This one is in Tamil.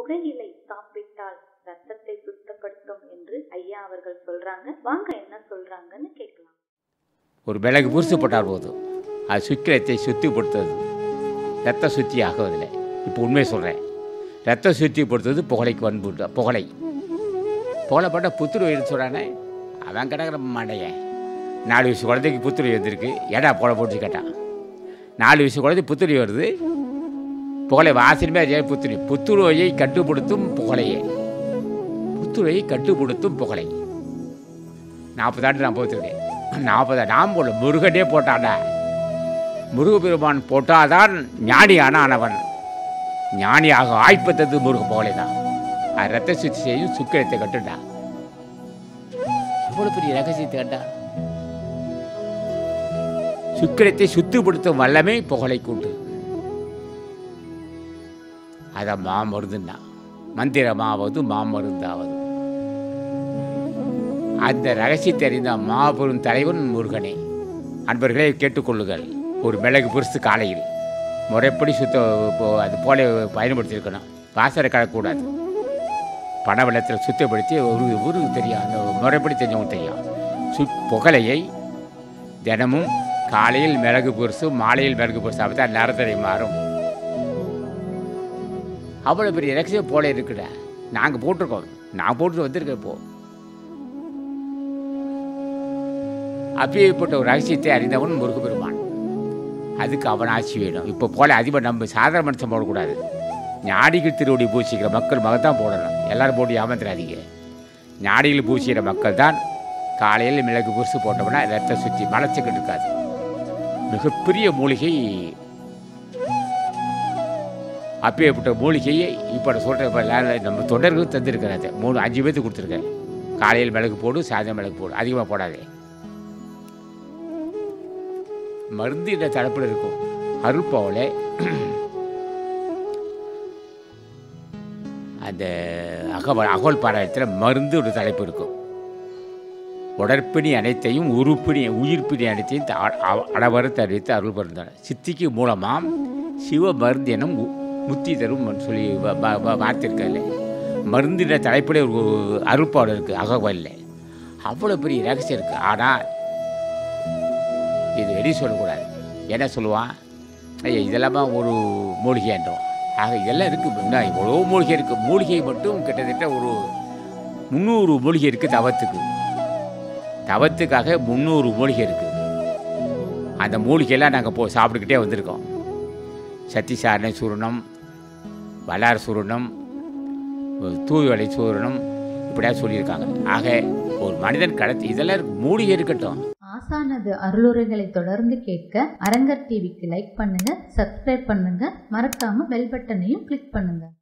புகையிலை சாப்பிட்டால் ரத்தத்தை சுத்தப்படுத்தும் என்று ஐயா அவர்கள் சொல்றாங்க வாங்க என்ன சொல்றாங்கன்னு கேட்கலாம் ஒரு மிளகு புரிசு போட்டால் போதும் அது சுக்கிரத்தை சுத்திப்படுத்துவது ரத்த சுத்தி ஆகுவதில்லை இப்போ உண்மையை சொல்கிறேன் ரத்த சுத்திப்படுத்துவது புகழைக்கு வந்து புகழை புகழை போட்டால் புத்துருவன்னு சொல்கிறானே அவன் கிடக்கிற மண்டையன் நாலு வயசு குழந்தைக்கு புத்துருவி வந்திருக்கு ஏடா புகழை போட்டு கேட்டான் நாலு வயசு குழந்தை புத்துருவி வருது புகழை வாசனமே அதே புத்துரு புத்துருவையை கட்டுப்படுத்தும் புகழையே புத்துருவையை கட்டுப்படுத்தும் புகழை நாற்பதாண்டு நான் போத்துருக்கேன் நாற்பதா நான் போடல முருகனே போட்டான்டா முருகப்பெருமான் போட்டாதான் ஞானியான ஆனவன் ஞானியாக ஆய்ப்பத்தது முருக புகழை தான் அது ரத்த சுத்தி செய்யும் சுக்கிரத்தை கட்டுண்டா எவ்வளோ பெரிய ரகசியத்தை கண்டா சுக்கிரத்தை சுத்திப்படுத்தும் வல்லமை புகழை கூட்டு அதை மாமருந்துன்னா மந்திரமாவது மாமருந்தாவது அந்த ரகசியத்தை அறிந்த மாபெரும் தலைவன் முருகனே அன்பர்களே கேட்டுக்கொள்ளுங்கள் ஒரு மிளகு பெருசு காலையில் முறைப்படி சுத்த இப்போ- அது போல பயன்படுத்தியிருக்கணும் வாசனை கலக்கூடாது பண வெள்ளத்தில் சுத்தப்படுத்தி ஒரு ஊருக்கு தெரியும் அந்த முறைப்படி தெரிஞ்சவங்க தெரியும் சு புகழையை தினமும் காலையில் மிளகு பெருசு மாலையில் மிளகு பெருசு அப்போ தான் நிறத்தடை மாறும் அவ்வளோ பெரிய ரகசியம் போல இருக்குடா நாங்கள் போட்டிருக்கோம் நான் போட்டு வந்திருக்கேன் இப்போ அப்பேற்பட்ட ஒரு ரகசியத்தை அறிந்தவன் முருகப்பெருமான் அதுக்கு அவன் ஆட்சி வேணும் இப்போ போல அதிபர் நம்ம சாதாரண மனுஷன் போடக்கூடாது ஞாடிகள் திருவடி பூசிக்கிற மக்கள் மகத்தான் போடணும் எல்லாரும் போட்டு ஏமாத்துறாதீங்க ஞாடிகள் பூசிக்கிற மக்கள் தான் காலையில் மிளகு புரிசு போட்டோம்னா ரத்த சுற்றி மலைச்சிக்கிட்டு இருக்காது மிகப்பெரிய மூலிகை அப்பேற்பட்ட மூலிகையை இப்போ நான் சொல்கிறேன் இப்போ எல்லாரும் நம்ம தொண்டர்கள் தந்திருக்கிறாங்க மூணு அஞ்சு பேர்த்து கொடுத்துருக்கேன் காலையில் மிளகு போடு சாயந்தரம் மிளகு போடு அதிகமாக போடாதே மருந்து இந்த தலைப்பில் இருக்கும் அருள்பாவில் அந்த அகவல் அகவல் பாராயத்தில் மருந்து ஒரு தலைப்பு இருக்கும் உடற்பிணி அனைத்தையும் உருப்பிணி உயிர்ப்பிணி அனைத்தையும் த- அ- அ- அடவறுத்து அறிவித்து அருள் பிறந்தார் சித்திக்கு மூலமாம் சிவ மருந்து எனும் உ- முத்தி தரும் சொல்லி வ- வ- வ- வார்த்திருக்கல மருந்தின தலைப்பில் ஒரு அருள்பாடு இருக்குது அகவலில் அவ்வளோ பெரிய ரகசியம் இருக்குது ஆனால் இது வெளியே சொல்லக்கூடாது என்ன சொல்லுவான் ஐயா இதெல்லாமா ஒரு மூலிகைன்றோம் ஆக இதெல்லாம் இருக்குது இன்னும் எவ்வளோ மூலிகை இருக்குது மூலிகை மட்டும் கிட்டத்தட்ட ஒரு முந்நூறு மூலிகை இருக்குது தவத்துக்கு தவத்துக்காக முந்நூறு மூலிகை இருக்குது அந்த மூலிகையெல்லாம் நாங்கள் போ சாப்பிட்டுக்கிட்டே வந்திருக்கோம் சத்திசாரணை சூரணம் வல்லார் சூரணம் தூய்வலை சூரணம் இப்படியா சொல்லியிருக்காங்க ஆக ஒரு மனிதன் கடத்தி இதெல்லாம் இருக்கு. மூலிகை இருக்கட்டும் ஆசானது அருளுரைகளை தொடர்ந்து கேட்க அரங்கர் டிவிக்கு லைக் பண்ணுங்க சப்ஸ்கிரைப் பண்ணுங்க மறக்காம பெல் பட்டனையும் கிளிக் பண்ணுங்க